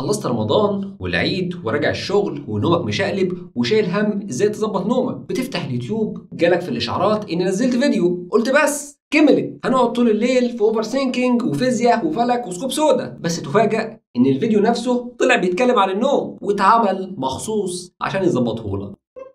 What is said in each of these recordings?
خلصت رمضان والعيد وراجع الشغل ونومك مشقلب وشايل هم ازاي تظبط نومك بتفتح اليوتيوب جالك في الاشعارات اني نزلت فيديو قلت بس كملت هنقعد طول الليل في اوفر سينكينج وفيزياء وفلك وثقوب سودا بس تفاجأ ان الفيديو نفسه طلع بيتكلم عن النوم واتعمل مخصوص عشان يظبطه لك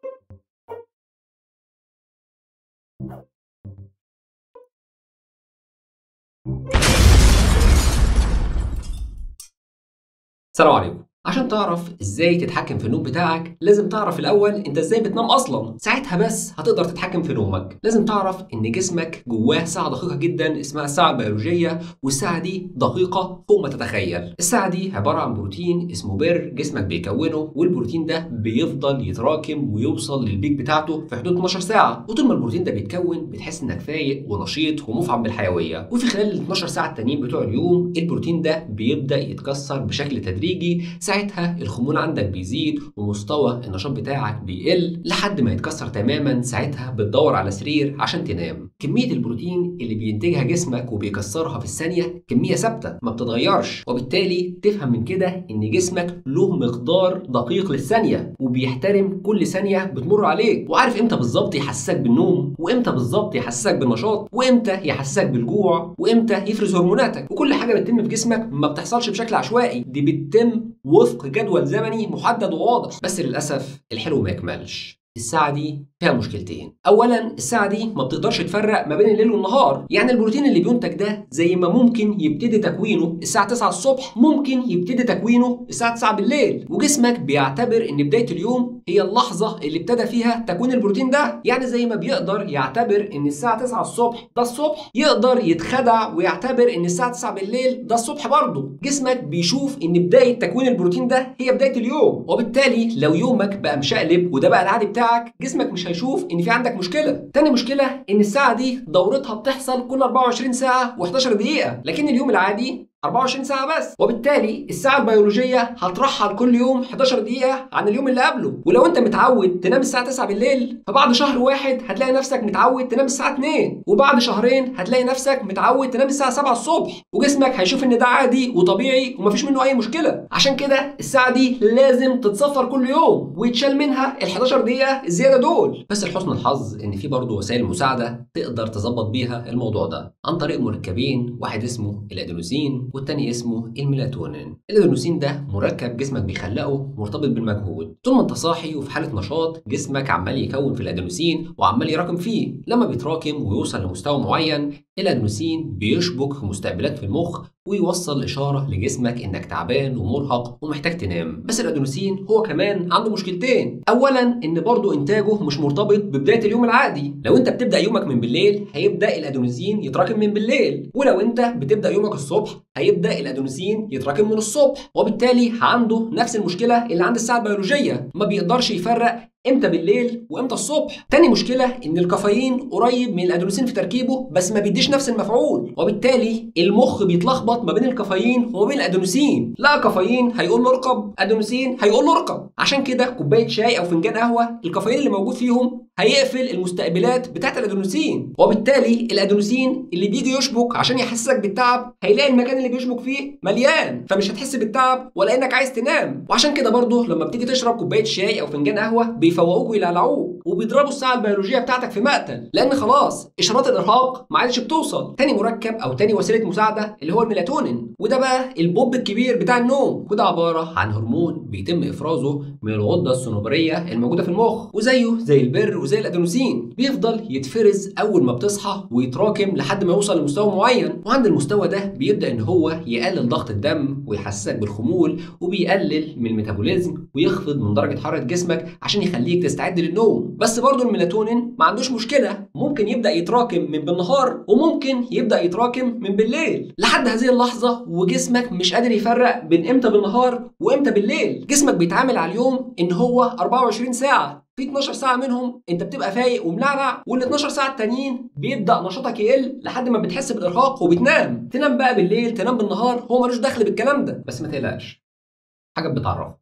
السلام عليكم عشان تعرف ازاي تتحكم في النوم بتاعك لازم تعرف الاول انت ازاي بتنام اصلا ساعتها بس هتقدر تتحكم في نومك لازم تعرف ان جسمك جواه ساعه دقيقه جدا اسمها الساعه البيولوجيه والساعه دي دقيقه فوق ما تتخيل الساعه دي عباره عن بروتين اسمه بير جسمك بيكونه والبروتين ده بيفضل يتراكم ويوصل للبيك بتاعته في حدود 12 ساعه وطول ما البروتين ده بيتكون بتحس انك فايق ونشيط ومفعم بالحيويه وفي خلال ال 12 ساعه التانيين بتوع اليوم البروتين ده بيبدا يتكسر بشكل تدريجي ساعتها الخمول عندك بيزيد ومستوى النشاط بتاعك بيقل لحد ما يتكسر تماما ساعتها بتدور على سرير عشان تنام كمية البروتين اللي بينتجها جسمك وبيكسرها في الثانية كمية ثابتة ما بتتغيرش وبالتالي تفهم من كده ان جسمك له مقدار دقيق للثانية وبيحترم كل ثانية بتمر عليك وعارف امتى بالظبط يحسسك بالنوم وامتى بالظبط يحسسك بالنشاط وامتى يحسسك بالجوع وامتى يفرز هرموناتك وكل حاجة بتتم في جسمك ما بتحصلش بشكل عشوائي دي بتتم وفق جدول زمني محدد وواضح بس للاسف الحلو ما يكملش الساعة دي فيها مشكلتين أولا الساعة دي ما بتقدرش تفرق ما بين الليل والنهار يعني البروتين اللي بينتج ده زي ما ممكن يبتدي تكوينه الساعة 9 الصبح ممكن يبتدي تكوينه الساعة 9 بالليل وجسمك بيعتبر ان بداية اليوم هي اللحظة اللي ابتدى فيها تكوين البروتين ده يعني زي ما بيقدر يعتبر ان الساعة 9 الصبح ده الصبح يقدر يتخدع ويعتبر ان الساعة 9 بالليل ده الصبح برضه جسمك بيشوف ان بداية تكوين البروتين ده هي بداية اليوم وبالتالي لو يومك بقى مشقلب وده بقى العادي بتاعك جسمك مش هيشوف ان في عندك مشكله تاني مشكله ان الساعه دي دورتها بتحصل كل 24 ساعه و11 دقيقه لكن اليوم العادي 24 ساعة بس وبالتالي الساعة البيولوجية هترحل كل يوم 11 دقيقة عن اليوم اللي قبله ولو انت متعود تنام الساعة 9 بالليل فبعد شهر واحد هتلاقي نفسك متعود تنام الساعة 2 وبعد شهرين هتلاقي نفسك متعود تنام الساعة 7 الصبح وجسمك هيشوف ان ده عادي وطبيعي ومفيش منه اي مشكلة عشان كده الساعة دي لازم تتصفر كل يوم ويتشال منها ال 11 دقيقة الزيادة دول بس لحسن الحظ ان في برضه وسائل مساعدة تقدر تظبط بيها الموضوع ده عن طريق مركبين واحد اسمه الادينوسين والتاني اسمه الميلاتونين الادينوسين ده مركب جسمك بيخلقه مرتبط بالمجهود طول ما انت صاحي وفي حاله نشاط جسمك عمال يكون في الادينوسين وعمال يراكم فيه لما بيتراكم ويوصل لمستوى معين الادينوسين بيشبك في مستقبلات في المخ ويوصل اشاره لجسمك انك تعبان ومرهق ومحتاج تنام بس الادينوسين هو كمان عنده مشكلتين اولا ان برضه انتاجه مش مرتبط ببدايه اليوم العادي لو انت بتبدا يومك من بالليل هيبدا الادينوسين يتراكم من بالليل ولو انت بتبدا يومك الصبح هيبدا الادينوسين يتراكم من الصبح وبالتالي عنده نفس المشكله اللي عند الساعه البيولوجيه ما بيقدرش يفرق امتى بالليل وامتى الصبح تاني مشكله ان الكافيين قريب من الادينوسين في تركيبه بس ما بيديش نفس المفعول وبالتالي المخ بيتلخبط ما بين الكافيين وما بين الادينوسين لا كافيين هيقول له اركب ادينوسين هيقول له اركب عشان كده كوبايه شاي او فنجان قهوه الكافيين اللي موجود فيهم هيقفل المستقبلات بتاعت الادينوسين وبالتالي الادينوسين اللي بيجي يشبك عشان يحسسك بالتعب هيلاقي المكان اللي بيشبك فيه مليان فمش هتحس بالتعب ولا انك عايز تنام وعشان كده برضه لما بتيجي تشرب كوبايه شاي او فنجان قهوه بيفوقوك ويلعلعوك وبيضربوا الساعه البيولوجيه بتاعتك في مقتل لان خلاص اشارات الارهاق ما عادش بتوصل تاني مركب او تاني وسيله مساعده اللي هو الميلاتونين وده بقى البوب الكبير بتاع النوم وده عباره عن هرمون بيتم افرازه من الغده الصنوبريه الموجوده في المخ وزيه زي البر وزي الادينوسين بيفضل يتفرز اول ما بتصحى ويتراكم لحد ما يوصل لمستوى معين وعند المستوى ده بيبدا ان هو يقلل ضغط الدم ويحسسك بالخمول وبيقلل من الميتابوليزم ويخفض من درجه حراره جسمك عشان يخليك تستعد للنوم بس برضه الميلاتونين ما عندوش مشكله ممكن يبدا يتراكم من بالنهار وممكن يبدا يتراكم من بالليل لحد هذه اللحظه وجسمك مش قادر يفرق بين امتى بالنهار وامتى بالليل جسمك بيتعامل على اليوم ان هو 24 ساعه في 12 ساعة منهم انت بتبقى فايق وملعلع وال 12 ساعة التانيين بيبدأ نشاطك يقل لحد ما بتحس بالإرهاق وبتنام تنام بقى بالليل تنام بالنهار هو ملوش دخل بالكلام ده بس ما تقلقش حاجة بتعرفك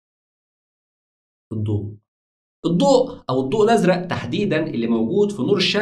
الضوء الضوء او الضوء الازرق تحديدا اللي موجود في نور الشمس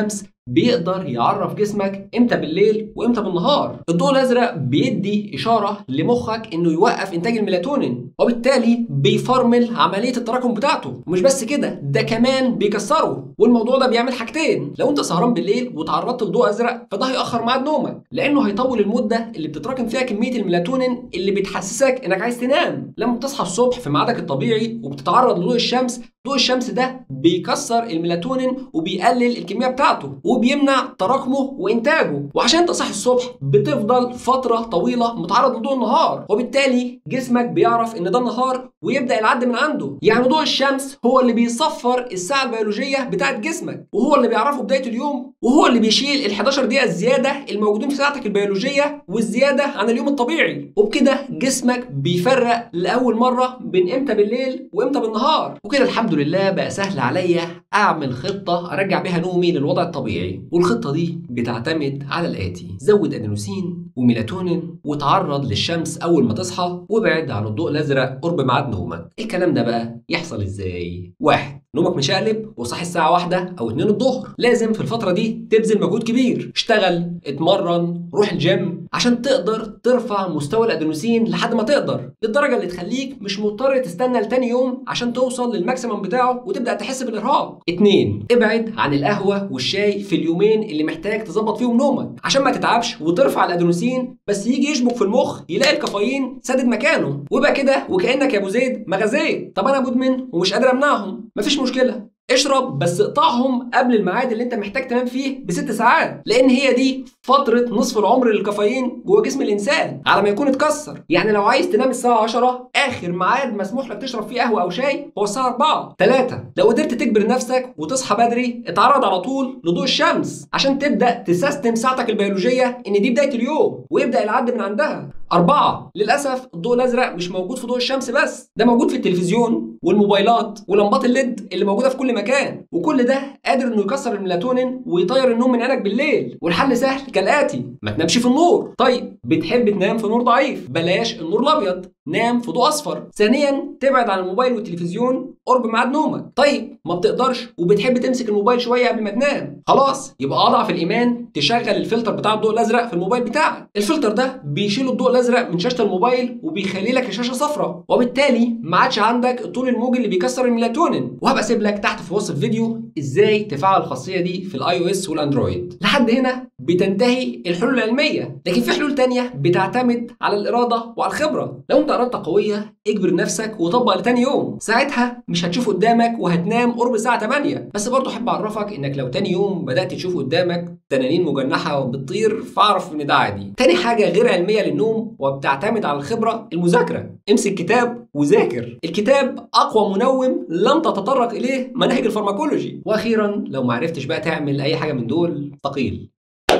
بيقدر يعرف جسمك امتى بالليل وامتى بالنهار الضوء الازرق بيدي اشاره لمخك انه يوقف انتاج الميلاتونين وبالتالي بيفرمل عمليه التراكم بتاعته ومش بس كده ده كمان بيكسره والموضوع ده بيعمل حاجتين لو انت سهران بالليل وتعرضت لضوء ازرق فده هيأخر ميعاد نومك لانه هيطول المده اللي بتتراكم فيها كميه الميلاتونين اللي بتحسسك انك عايز تنام لما بتصحى الصبح في ميعادك الطبيعي وبتتعرض لضوء الشمس ضوء الشمس ده بيكسر الميلاتونين وبيقلل الكميه بتاعته وبيمنع تراكمه وانتاجه وعشان انت صاحي الصبح بتفضل فتره طويله متعرض لضوء النهار وبالتالي جسمك بيعرف ان ده النهار ويبدا يعد من عنده يعني ضوء الشمس هو اللي بيصفر الساعه البيولوجيه بتاعت جسمك وهو اللي بيعرفه بدايه اليوم وهو اللي بيشيل ال 11 دقيقه الزياده الموجودين في ساعتك البيولوجيه والزياده عن اليوم الطبيعي وبكده جسمك بيفرق لاول مره بين امتى بالليل وامتى بالنهار وكده الحمد لله بقى سهل عليا اعمل خطه ارجع بيها نومي للوضع الطبيعي والخطه دي بتعتمد على الاتي زود ادينوسين وميلاتونين وتعرض للشمس اول ما تصحى وابعد عن الضوء الازرق قرب ميعاد نومك الكلام ده بقى يحصل ازاي واحد نومك مشقلب وصحي الساعة واحدة أو اتنين الظهر لازم في الفترة دي تبذل مجهود كبير اشتغل اتمرن روح الجيم عشان تقدر ترفع مستوى الأدينوسين لحد ما تقدر للدرجة اللي تخليك مش مضطر تستنى لتاني يوم عشان توصل للماكسيمم بتاعه وتبدأ تحس بالإرهاق اتنين ابعد عن القهوة والشاي في اليومين اللي محتاج تظبط فيهم نومك عشان ما تتعبش وترفع الأدينوسين بس يجي يشبك في المخ يلاقي الكافيين سادد مكانه ويبقى كده وكأنك يا أبو زيد ما غزيت طب أنا مدمن ومش قادر أمنعهم مفيش مشكلة اشرب بس اقطعهم قبل الميعاد اللي انت محتاج تنام فيه بست ساعات لان هي دي فتره نصف العمر للكافيين جوه جسم الانسان على ما يكون اتكسر يعني لو عايز تنام الساعه 10 اخر ميعاد مسموح لك تشرب فيه قهوه او شاي هو الساعه 4 3 لو قدرت تجبر نفسك وتصحى بدري اتعرض على طول لضوء الشمس عشان تبدا تسيستم ساعتك البيولوجيه ان دي بدايه اليوم ويبدا العد من عندها أربعة للأسف الضوء الأزرق مش موجود في ضوء الشمس بس ده موجود في التلفزيون والموبايلات ولمبات الليد اللي موجودة في كل مكان وكل ده قادر إنه يكسر الميلاتونين ويطير النوم من عينك بالليل والحل سهل كالآتي ما تنامش في النور طيب بتحب تنام في نور ضعيف بلاش النور الأبيض نام في ضوء اصفر ثانيا تبعد عن الموبايل والتلفزيون قرب ميعاد نومك طيب ما بتقدرش وبتحب تمسك الموبايل شويه قبل ما تنام خلاص يبقى اضعف الايمان تشغل الفلتر بتاع الضوء الازرق في الموبايل بتاعك الفلتر ده بيشيل الضوء الازرق من شاشه الموبايل وبيخلي لك الشاشه صفراء وبالتالي ما عادش عندك الطول الموجي اللي بيكسر الميلاتونين وهبقى اسيب لك تحت في وصف الفيديو ازاي تفعل الخاصيه دي في الاي او اس والاندرويد لحد هنا بتنتهي الحلول العلميه لكن في حلول تانية بتعتمد على الاراده وعلى الخبره لو انت ارادتك قويه اجبر نفسك وطبق لتاني يوم ساعتها مش هتشوف قدامك وهتنام قرب الساعه 8 بس برضه احب اعرفك انك لو تاني يوم بدات تشوف قدامك تنانين مجنحه وبتطير فاعرف ان ده عادي تاني حاجه غير علميه للنوم وبتعتمد على الخبره المذاكره امسك كتاب وذاكر الكتاب اقوى منوم لم تتطرق اليه مناهج الفارماكولوجي واخيرا لو ما عرفتش بقى تعمل اي حاجه من دول استقيل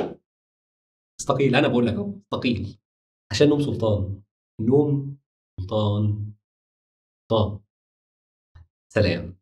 استقيل انا بقول لك اهو استقيل عشان نوم سلطان النوم سلطان سلطان سلام